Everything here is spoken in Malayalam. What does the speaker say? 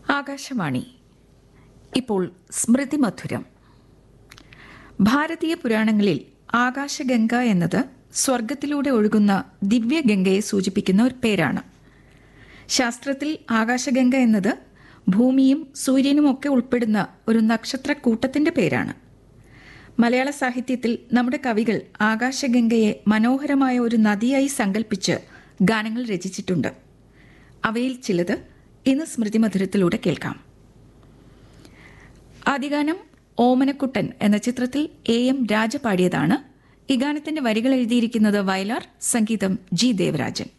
ആകാശവാണി ഇപ്പോൾ സ്മൃതി മധുരം ഭാരതീയ പുരാണങ്ങളിൽ ആകാശഗംഗ എന്നത് സ്വർഗത്തിലൂടെ ഒഴുകുന്ന ദിവ്യഗംഗയെ സൂചിപ്പിക്കുന്ന ഒരു പേരാണ് ശാസ്ത്രത്തിൽ ആകാശഗംഗ എന്നത് ഭൂമിയും സൂര്യനുമൊക്കെ ഉൾപ്പെടുന്ന ഒരു നക്ഷത്രക്കൂട്ടത്തിന്റെ പേരാണ് മലയാള സാഹിത്യത്തിൽ നമ്മുടെ കവികൾ ആകാശഗംഗയെ മനോഹരമായ ഒരു നദിയായി സങ്കല്പിച്ച് ഗാനങ്ങൾ രചിച്ചിട്ടുണ്ട് അവയിൽ ചിലത് ഇന്ന് സ്മൃതിമധുരത്തിലൂടെ കേൾക്കാം ആദ്യഗാനം ഓമനക്കുട്ടൻ എന്ന ചിത്രത്തിൽ എ എം രാജ പാടിയതാണ് ഈ ഗാനത്തിന്റെ വരികൾ എഴുതിയിരിക്കുന്നത് വയലാർ സംഗീതം ജി ദേവരാജൻ